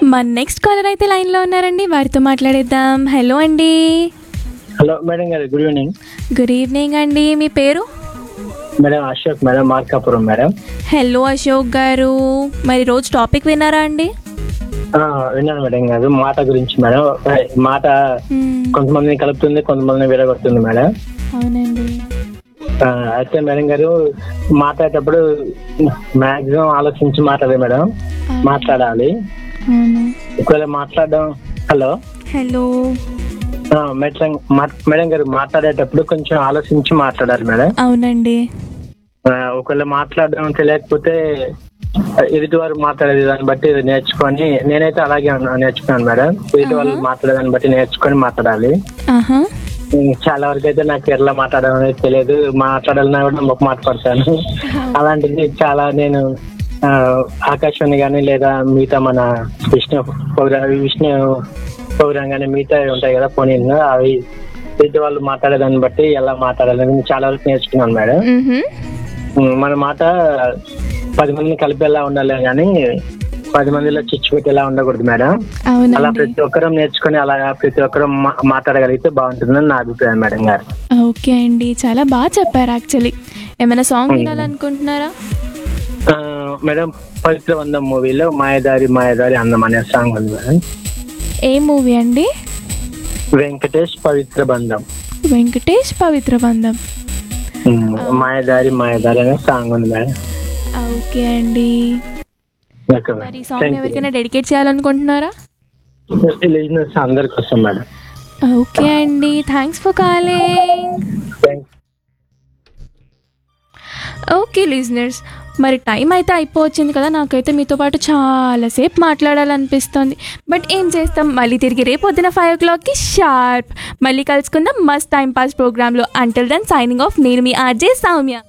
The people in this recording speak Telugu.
మన నెక్స్ట్ కాలర్ అయితే లైన్లో ఉన్నారండి వారితో మాట్లాడేద్దాం హలో అండి hello madam garu good evening good evening అండి మీ పేరు madam Ashok madam Markapuram madam hello Ashok garu మరి రోజు టాపిక్ విన్నారా అండి ఆ, విన్నాను మేడం గారు మాట గురించి మేడం మాట మ్మ్, కొంతమందిని కలుపుతుంది కొంతమందిని విడగొడుతుంది మేడం అవునండి ఆ, అయితే మేడం గారు మాట్లాడేటప్పుడు మాక్సిమం ఆలోచించి మాట్లాడాలి మేడం మాట్లాడాలి అవును ఒకవేళ మాట్లాడడం హలో హలో ఆ, మేడం మా- మేడం గారు మాట్లాడేటప్పుడు కొంచెం ఆలోచించి మాట్లాడాలి మేడం అవునండి ఆ, ఒకవేళ మాట్లాడడం తెలియకపోతే ఎదుటి వారు మాట్లాడేది దాన్ని బట్టి నేర్చుకొని నేనైతే అలాగే అన్నా- నేర్చుకున్నాను మేడం ఎదుటి వాళ్ళు మాట్లాడేదాన్ని బట్టి నేర్చుకొని మాట్లాడాలి ఆహా ఉమ్, చాలా వరకు అయితే నాకు ఎట్లా మాట్లాడడం అనేది తెలియదు మాట్లాడాలన్నా కూడా ఒక మాట పడతాను అలాంటిది చాలా నేను ఆ, ఆకాశవాణి కానీ లేదా మిగతా మన విష్ణు పౌర విష్ణు పౌరం కానీ మిగతా ఉంటాయి కదా పోనీ అవి ఎదుటి వాళ్ళు మాట్లాడేదాన్ని బట్టి ఎలా మాట్లాడాలని చాలా వరకు నేర్చుకున్నాను మేడం మ్హూ. ఉమ్, మన మాట పది మందిని కలిపేలా ఉండాలి కానీ పది మందిలో చిచ్చు పెట్టేలా ఉండకూడదు మేడం అలా అవునండి ప్రతి ఒక్కరం నేర్చుకుని అలా ప్రతి ఒక్కరం మా- మాట్లాడగలిగితే బాగుంటుందని నా అభిప్రాయం మేడం గారు ఓకే అండి చాలా బాగా చెప్పారు యాక్చువల్లీ ఏమైనా సాంగ్ వినాలనుకుంటున్నారా ఆ, మేడం పవిత్ర వందం మూవీలో మాయదారి మాయదారి అందం అనే సాంగ్ ఉంది మేడం ఏ మూవీ అండి వెంకటేష్ పవిత్ర బంధం వెంకటేష్ పవిత్ర బంధం ఉమ్, మాయదారి మాయదారి అనే సాంగ్ ఉంది మేడం ఓకే అండి ఓకే మరి ఈ మేడం సాంగ్ ఎవరికైనా డెడికేట్ చేయాలనుకుంటున్నారా లిజినెస్ అందరికి వస్తాం మేడం ఓకే అండి thanks for calling thank okay listeners మరి టైం అయితే అయిపోవచ్చింది కదా నాకైతే మీతో పాటు చాలాసేపు మాట్లాడాలనిపిస్తుంది బట్ ఏం చేస్తాం మళ్ళీ తిరిగి రేపు పొద్దున ఫైవ్ ఓ క్లాక్కి షార్ప్ మళ్ళీ కలుసుకుందాం మస్ట్ టైం పాస్ ప్రోగ్రాంలో అంటిల్ దెన్ సైనింగ్ ఆఫ్ నేను మీ ఆర్జే సౌమ్య